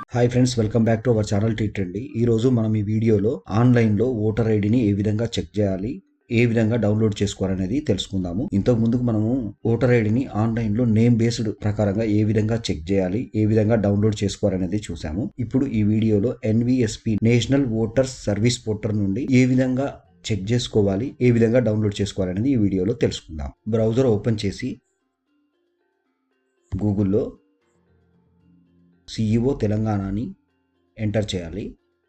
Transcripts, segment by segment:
hi friends welcome back to our channel T trendy ఈ రోజు మనం ఈ వీడియోలో ఆన్లైన్ లో ఓటర్ ఐడిని ఏ విధంగా చెక్ చేయాలి ఏ విధంగా డౌన్లోడ్ చేసుకోవాలనేది తెలుసుకుందాము ఇంతకు ముందుకు మనము ఓటర్ ఐడిని ఆన్లైన్ లో నేమ్ బేస్డ్ ప్రకారంగా ఏ విధంగా చెక్ చేయాలి ఏ విధంగా డౌన్లోడ్ చేసుకోవాలనేది చూసాము ఇప్పుడు ఈ వీడియోలో NVSP national voters service portal నుండి ఏ విధంగా చెక్ చేసుకోవాలి ఏ విధంగా డౌన్లోడ్ చేసుకోవాలనేది ఈ వీడియోలో తెలుసుకుందాం బ్రౌజర్ ఓపెన్ చేసి గూగుల్లో సిఇఓ తెలంగాణని ఎంటర్ చేయాలి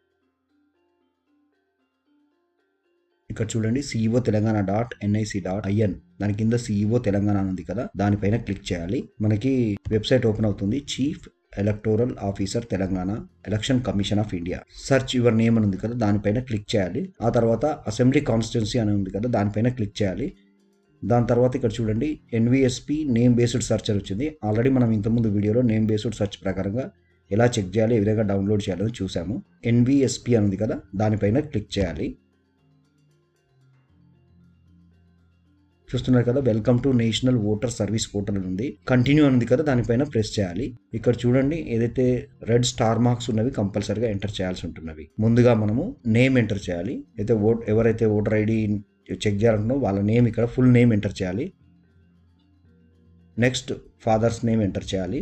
ఇక్కడ చూడండి CEO Telangana dot NIC dot IN దాని కింద సిఇఓ తెలంగాణ అని ఉంది కదా దానిపైన క్లిక్ చేయాలి మనకి వెబ్సైట్ ఓపెన్ అవుతుంది chief electoral officer Telangana election commission of India search your name అని ఉంది కదా దానిపైన క్లిక్ చేయాలి ఆ తర్వాత అసెంబ్లీ కాన్స్టిట్యున్సీ అని ఉంది కదా దానిపైన క్లిక్ చేయాలి దాని తర్వాత ఇక్కడ చూడండి ఎన్విఎస్పి నేమ్ బేస్డ్ సెర్చ్ అని వచ్చింది ఆల్రెడీ మనం ఇంతకుముందు వీడియోలో నేమ్ బేస్డ్ సెర్చ్ ప్రకారంగా ఎలా చెక్ చేయాలి ఏ విధంగా డౌన్లోడ్ చేయాలని చూసాము ఎన్విఎస్పి అని ఉంది కదా దానిపైన క్లిక్ చేయాలి చూస్తున్నారు కదా welcome to national voter service portal అని ఉంది కంటిన్యూ అని ఉంది కదా దానిపైన ప్రెస్ చేయాలి ఇక్కడ చూడండి ఏదైతే రెడ్ స్టార్ మార్క్స్ ఉన్నవి కంపల్సరీగా ఎంటర్ చేయాల్సి ఉంటున్నవి ముందుగా మనము నేమ్ ఎంటర్ చేయాలి అయితే ఓట్ ఎవరైతే ఓటర్ ఐడి చెక్ చేయాలనుకున్నారో వాళ్ళ నేమ్ ఇక్కడ ఫుల్ నేమ్ ఎంటర్ చేయాలి నెక్స్ట్ ఫాదర్స్ నేమ్ ఎంటర్ చేయాలి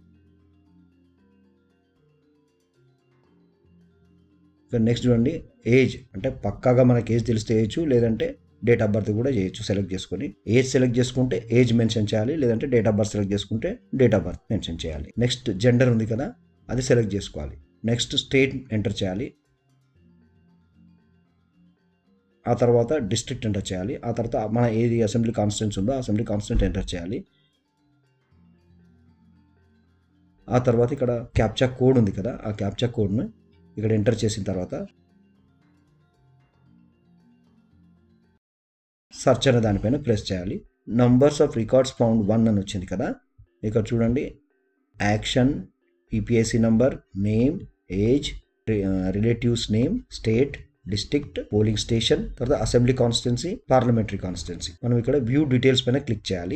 నెక్స్ట్ చూడండి ఏజ్ అంటే పక్కాగా మనకి ఏజ్ తెలిస్తే వేయచ్చు లేదంటే డేట్ ఆఫ్ బర్త్ కూడా చేయొచ్చు సెలెక్ట్ చేసుకొని ఏజ్ సెలెక్ట్ చేసుకుంటే ఏజ్ మెన్షన్ చేయాలి లేదంటే డేట్ ఆఫ్ బర్త్ సెలెక్ట్ చేసుకుంటే డేట్ ఆఫ్ బర్త్ మెన్షన్ చేయాలి నెక్స్ట్ జెండర్ ఉంది కదా అది సెలెక్ట్ చేసుకోవాలి నెక్స్ట్ స్టేట్ ఎంటర్ చేయాలి ఆ తర్వాత డిస్ట్రిక్ట్ ఎంటర్ చేయాలి ఆ తర్వాత మన ఏది అసెంబ్లీ కాన్స్టిట్యూన్స్ ఉందో అసెంబ్లీ కాన్స్టిట్యూంట్ ఎంటర్ చేయాలి ఆ తర్వాత ఇక్కడ క్యాప్చా కోడ్ ఉంది కదా ఆ క్యాప్చా కోడ్ను ఇక్కడ ఎంటర్ చేసిన తర్వాత సర్చ్ అనే దానిపైన ప్రెస్ చేయాలి numbers of records found one అని వచ్చింది కదా ఇక్కడ చూడండి action EPIC number name age relatives name state district polling station తర్వాత అసెంబ్లీ కాన్స్టిట్యున్సీ పార్లమెంటరీ కాన్స్టిట్యున్సీ మనం ఇక్కడ వ్యూ డీటెయిల్స్ పైన క్లిక్ చేయాలి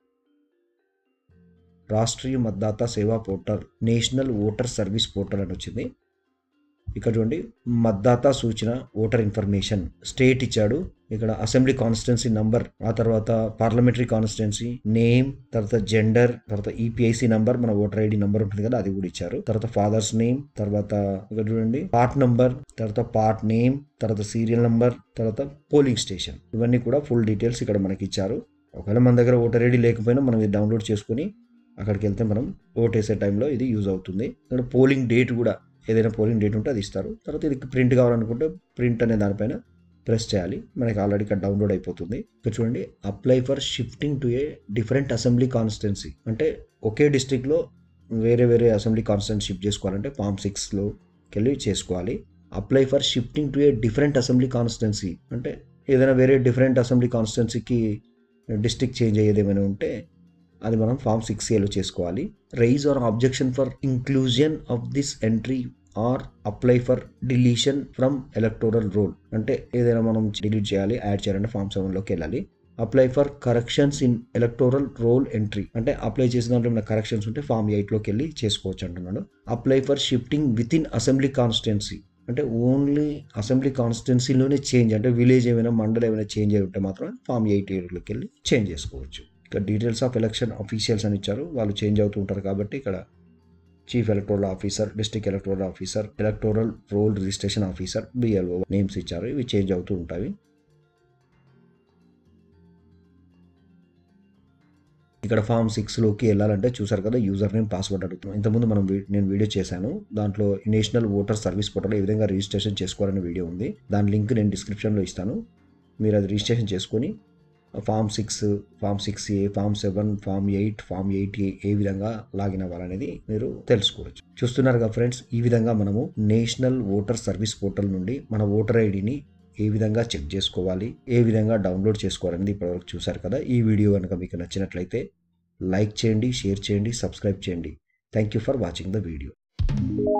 Rashtriya Matdata Seva portal national voter service portal అని వచ్చింది ఇక్కడ చూడండి మతదాత సూచన ఓటర్ ఇన్ఫర్మేషన్ స్టేట్ ఇచ్చాడు ఇక్కడ అసెంబ్లీ కాన్స్టిట్యున్సీ నంబర్ ఆ తర్వాత పార్లమెంటరీ కాన్స్టిట్యున్సీ నేమ్ తర్వాత జెండర్ తర్వాత ఈపీఐసి నంబర్ మన ఓటర్ ఐడి నంబర్ ఉంటుంది కదా అది కూడా ఇచ్చారు తర్వాత ఫాదర్స్ నేమ్ తర్వాత ఇక్కడ చూడండి పార్ట్ నంబర్ తర్వాత పార్ట్ నేమ్ తర్వాత సీరియల్ నంబర్ తర్వాత పోలింగ్ స్టేషన్ ఇవన్నీ కూడా ఫుల్ డీటెయిల్స్ ఇక్కడ మనకి ఇచ్చారు ఒకవేళ మన దగ్గర ఓటర్ ఐడి లేకపోయినా మనం ఇది డౌన్లోడ్ చేసుకుని అక్కడికి వెళ్తే మనం ఓట్ వేసే టైంలో ఇది యూజ్ అవుతుంది ఇక్కడ పోలింగ్ డేట్ కూడా ఏదైనా పోలింగ్ డేట్ ఉంటే అది ఇస్తారు తర్వాత ఇది ప్రింట్ కావాలనుకుంటే ప్రింట్ అనే దానిపైన ప్రెస్ చేయాలి మనకి ఆల్రెడీ ఇక్కడ డౌన్లోడ్ అయిపోతుంది ఇక్కడ చూడండి apply for shifting to a different assembly constituency అంటే ఒకే డిస్ట్రిక్ట్లో వేరే వేరే అసెంబ్లీ కాన్స్టిట్యున్సీ షిఫ్ట్ చేసుకోవాలంటే ఫామ్ సిక్స్లోకి వెళ్ళి చేసుకోవాలి apply for shifting to a different assembly constituency అంటే ఏదైనా వేరే డిఫరెంట్ అసెంబ్లీ కాన్స్టిట్యున్సీకి డిస్ట్రిక్ట్ చేంజ్ అయ్యేది ఏమైనా ఉంటే అది మనం ఫామ్ సిక్స్ ఏలో చేసుకోవాలి raise or objection for inclusion of this entry or apply for deletion from electoral roll అంటే ఏదైనా మనం డిలీట్ చేయాలి యాడ్ చేయాలంటే ఫామ్ సెవెన్లోకి వెళ్ళాలి apply for corrections in electoral roll entry అంటే అప్లై చేసిన దాంట్లో ఏమైనా కరెక్షన్స్ ఉంటే ఫామ్ ఎయిట్లోకి వెళ్ళి చేసుకోవచ్చు అంటున్నాడు apply for shifting within assembly constituency అంటే ఓన్లీ అసెంబ్లీ కాన్స్టిట్యున్సీలోనే చేంజ్ అంటే విలేజ్ ఏమైనా మండలం ఏమైనా చేంజ్ అయి ఉంటే మాత్రం ఫామ్ ఎయిట్ ఏలోకి వెళ్ళి చేంజ్ చేసుకోవచ్చు ఇక్కడ డీటెయిల్స్ ఆఫ్ ఎలక్షన్ అఫీషియల్స్ అని ఇచ్చారు వాళ్ళు చేంజ్ అవుతూ ఉంటారు కాబట్టి ఇక్కడ chief electoral officer district electoral officer electoral roll registration officer BLO names ఇచ్చారు ఇవి చేంజ్ అవుతూ ఉంటాయి ఇక్కడ ఫామ్ సిక్స్లోకి వెళ్ళాలంటే చూసారు కదా యూజర్ నేమ్ పాస్వర్డ్ అడుగుతున్నాం ఇంతకుముందు మనం నేను వీడియో చేశాను దాంట్లో నేషనల్ ఓటర్ సర్వీస్ పోర్టల్ ఏ విధంగా రిజిస్ట్రేషన్ చేసుకోవాలనే వీడియో ఉంది దాని లింక్ నేను డిస్క్రిప్షన్లో ఇస్తాను మీరు అది రిజిస్ట్రేషన్ చేసుకొని form six form six A form seven form eight form eight A ఏ విధంగా లాగిన్ అవ్వాలనేది మీరు తెలుసుకోవచ్చు చూస్తున్నారుగా ఫ్రెండ్స్ ఈ విధంగా మనము నేషనల్ ఓటర్ సర్వీస్ పోర్టల్ నుండి మన ఓటర్ ఐడిని ఏ విధంగా చెక్ చేసుకోవాలి ఏ విధంగా డౌన్లోడ్ చేసుకోవాలనేది ఇప్పటివరకు చూసారు కదా ఈ వీడియో కనుక మీకు నచ్చినట్లయితే లైక్ చేయండి షేర్ చేయండి సబ్స్క్రైబ్ చేయండి thank you for watching the video